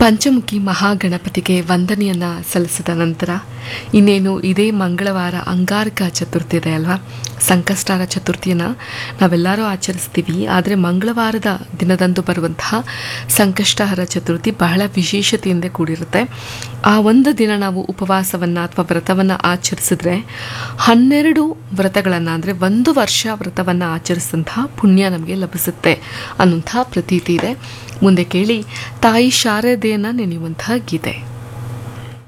ಪಂಚಮುಖಿ ಮಹಾಗಣಪತಿಗೆ ವಂದನೆಯನ್ನು ಸಲ್ಲಿಸಿದ ನಂತರ ಇನ್ನೇನು ಇದೇ ಮಂಗಳವಾರ ಅಂಗಾರಕ ಚತುರ್ಥಿ ಇದೆ ಅಲ್ವಾ ಸಂಕಷ್ಟಾರ ಚತುರ್ಥಿಯನ್ನು ನಾವೆಲ್ಲರೂ ಆಚರಿಸ್ತೀವಿ ಆದರೆ ಮಂಗಳವಾರದ ದಿನದಂದು ಬರುವಂತಹ ಸಂಕಷ್ಟಹರ ಚತುರ್ಥಿ ಬಹಳ ವಿಶೇಷತೆಯಿಂದ ಕೂಡಿರುತ್ತೆ ಆ ಒಂದು ದಿನ ನಾವು ಉಪವಾಸವನ್ನು ಅಥವಾ ವ್ರತವನ್ನು ಆಚರಿಸಿದ್ರೆ ಹನ್ನೆರಡು ವ್ರತಗಳನ್ನು ಅಂದರೆ ಒಂದು ವರ್ಷ ವ್ರತವನ್ನು ಆಚರಿಸಿದಂತಹ ಪುಣ್ಯ ನಮಗೆ ಲಭಿಸುತ್ತೆ ಅನ್ನುವಂಥ ಪ್ರತೀತಿ ಇದೆ ಮುಂದೆ ಕೇಳಿ ತಾಯಿ ಶಾರದೆಯನ್ನು ನೆನೆಯುವಂತಹ ಗೀತೆ